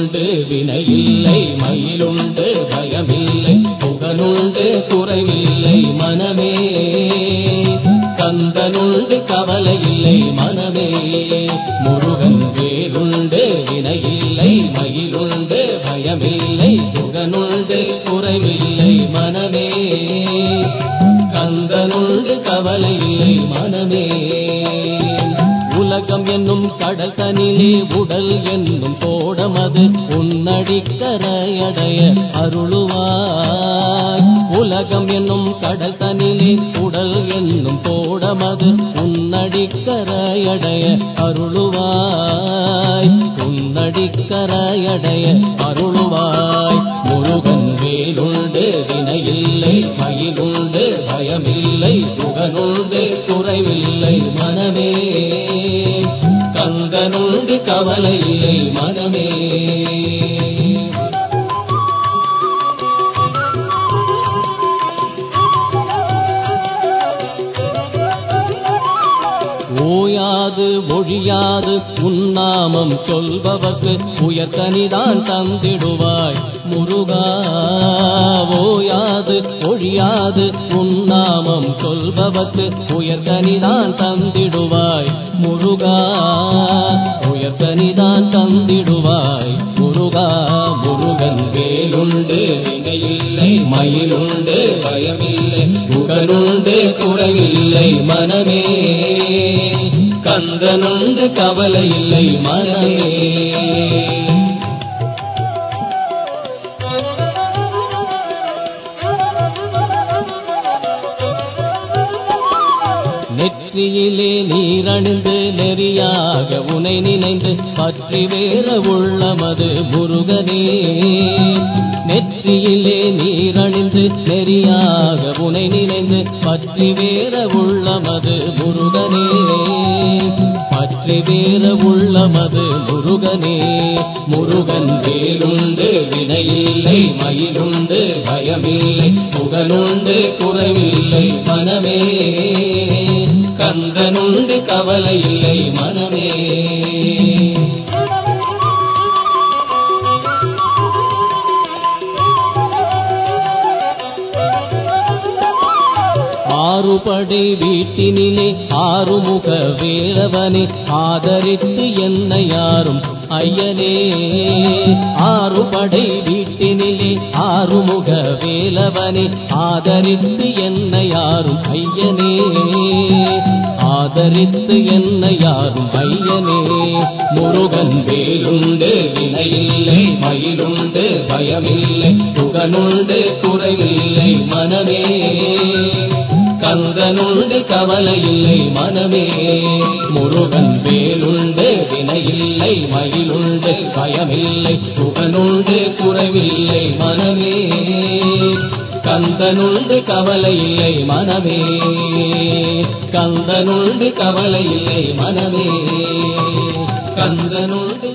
வேலுண்டு வினையில்லை மயிலுண்டு பயமில்லை புகனுண்டு குறைவில்லை மனமே கந்தனுண்டு கவலையில்லை மனமே முருகன் வேலுண்டு வினையில்லை மயிலுண்டு பயமில்லை புகனுண்டு குறைவில்லை மனமே கந்தனுண்டு கவலையில்லை மனமே உலகம் என்னும் கடல் தனிலே உடல் என்னும் கோடமது உன்னடிக்கரையடைய அருளுவாய் உலகம் என்னும் கடல் தனிலே உடல் என்னும் கோடமது உன்னடிக்கரையடைய அருளுவாய் உன்னடிக்கரையடைய அருளுவாய் முருகன் வேலுண்டு வினையில்லை மயிலுண்டு பயமில்லை புகனுண்டு குறைவில்லை மனமே கந்தனுண்டு கவலையில்லை மனமே ஓயாது ஒழியாது உன்னாமம் சொல்பவர்க்கு உயர்கனிதான் தந்திடுவாய் முருகா ஓயாது ஒழியாது உன்னாமம் சொல்பவர்க்கு உயர்கனிதான் தந்திடுவாய் முருகா உயர்கனிதான் தந்திடுவாய் முருகா முருகன் வேலுண்டு வினையில்லை மயிலுண்டு பயமில்லை புகனுண்டு குறைவில்லை மனமே கந்தனுண்டு கவலையில்லை மனமே நெற்றியிலே நீரணிந்து நெறியாக உனை நினைந்து பற்றி வேற உள்ளமது முருகனே நெற்றியிலே நீரணிந்து நெறியாக உனை நினைந்து பற்றி வேற உள்ளமது முருகனே பற்றி வேற உள்ளமது முருகனே முருகன் வேலுண்டு வினையில்லை மயிலுண்டு பயமில்லை புகனுண்டு குறைவில்லை மனமே கந்தனுண்டு கவலையில்லை மனமே ஆறுபடை வீட்டினிலே ஆறுமுக வேலவனே ஆதரித்து என்னை யாரும் ஐயனே ஆறுபடை வீட்டினிலே ஆறுமுக வேலவனே ஆதரித்து என்னை யாரும் ஐயனே ஆதரித்து என்னை யாரும் ஐயனே முருகன் வேலுண்டு வினையில்லை மயிலுண்டு பயமில்லை புகனுண்டு குறைவில்லை மனமே கந்தனுண்டு கவலையில்லை மனமே முருகன் வேலுண்டு வினையில்லை மயிலுண்டு பயமில்லை புகனுண்டு குறைவில்லை மனமே கந்தனுண்டு கவலையில்லை மனமே கந்தனுண்டு கவலையில்லை மனமே கந்தனுண்டு